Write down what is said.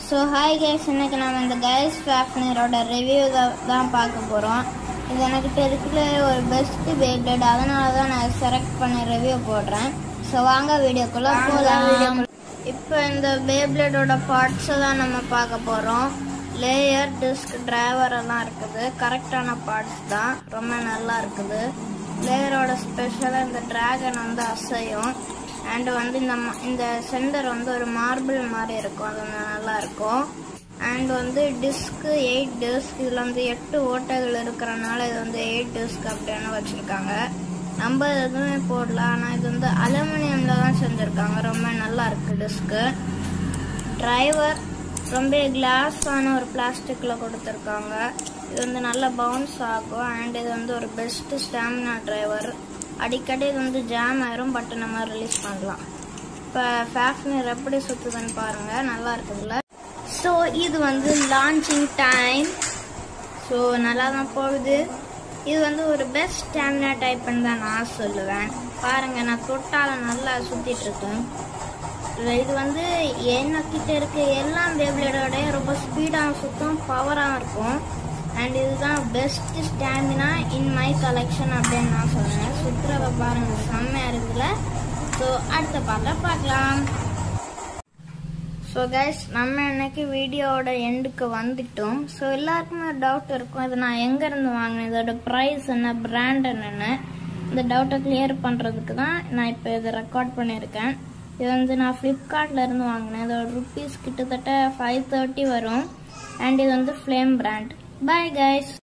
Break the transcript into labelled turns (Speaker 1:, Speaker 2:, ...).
Speaker 1: so hi guys இன்னைக்கு நம்ம இந்த கைஸ் ஃபேஃப்னரோட ரிவ்யூ தான் பார்க்க போகிறோம் இது எனக்கிட்ட இருக்கிற ஒரு பெஸ்ட் பேப்ளேட் அதனால தான் நான் செலக்ட் பண்ணி ரிவ்யூ போடுறேன் ஸோ வாங்க வீடியோக்குள்ளே போகலாம் இப்போ இந்த பேப்ளேடோட பார்ட்ஸை தான் நம்ம பார்க்க போகிறோம் லேயர் டிஸ்க் டிரைவர் எல்லாம் இருக்குது கரெக்டான பார்ட்ஸ் தான் ரொம்ப நல்லா இருக்குது லேயரோட ஸ்பெஷலாக இந்த டிராகன் வந்து அசையும் அண்ட் வந்து இந்த ம- இந்த சென்டர் வந்து ஒரு மார்பிள் மாதிரி இருக்கும் அது வந்து நல்லா இருக்கும் அண்ட் வந்து டிஸ்க்கு எயிட் டிஸ்க் இதில் வந்து எட்டு ஓட்டைகள் இருக்கிறனால இது வந்து எயிட் டிஸ்க் அப்படின்னு வச்சுருக்காங்க நம்ம எதுவுமே போடல ஆனால் இது வந்து அலுமினியமில் தான் செஞ்சுருக்காங்க ரொம்ப நல்லா இருக்குது டிஸ்க்கு டிரைவர் ரொம்ப கிளாஸான ஒரு பிளாஸ்டிக்கில் கொடுத்துருக்காங்க இது வந்து நல்லா பவுன்ஸ் ஆகும் அண்ட் இது வந்து ஒரு பெஸ்ட் ஸ்டாமினா டிரைவர் அடிக்கடி இது வந்து ஜாம் ஆயிரும் பட் நம்ம ரிலீஸ் பண்ணலாம் இப்போ ஃபேஃப்னர் எப்படி சுற்றுதுன்னு பாருங்கள் நல்லா இருக்குதுல்ல ஸோ இது வந்து லான்ச்சிங் டைம் ஸோ நல்லா தான் போகுது இது வந்து ஒரு பெஸ்ட் ஸ்டாமினா டைப்னு தான் நான் சொல்லுவேன் பாருங்க நான் தொட்டால நல்லா சுத்திட்டு இருக்கேன் இது வந்து என்ன கிட்ட இருக்க எல்லா பேப்ளேடோட ரொம்ப ஸ்பீடாக சுற்றும் பவராக இருக்கும் அண்ட் இதுதான் best stamina in my collection அப்படின்னு நான் சொல்லுவேன் சுற்றுறத பாருங்க செம்மையாக இருக்குல்ல ஸோ அடுத்த பாட்டில் பார்க்கலாம் ஸோ கைஸ் நம்ம இன்னைக்கு வீடியோவோட எண்டுக்கு வந்துட்டோம் ஸோ எல்லாருக்குமே ஒரு டவுட் இருக்கும் இது நான் எங்கேருந்து வாங்கினேன் இதோட ப்ரைஸ் என்ன பிராண்ட் என்னன்னு இந்த டவுட்டை கிளியர் பண்ணுறதுக்கு தான் நான் இப்போ இதை ரெக்கார்ட் பண்ணியிருக்கேன் இது வந்து நான் ஃப்ளிப்கார்ட்ல இருந்து வாங்கினேன் இதோட ருபீஸ் கிட்டத்தட்ட ஃபைவ் தேர்ட்டி வரும் அண்ட் இது வந்து ஃப்ளேம் பிராண்ட் பை கைஸ்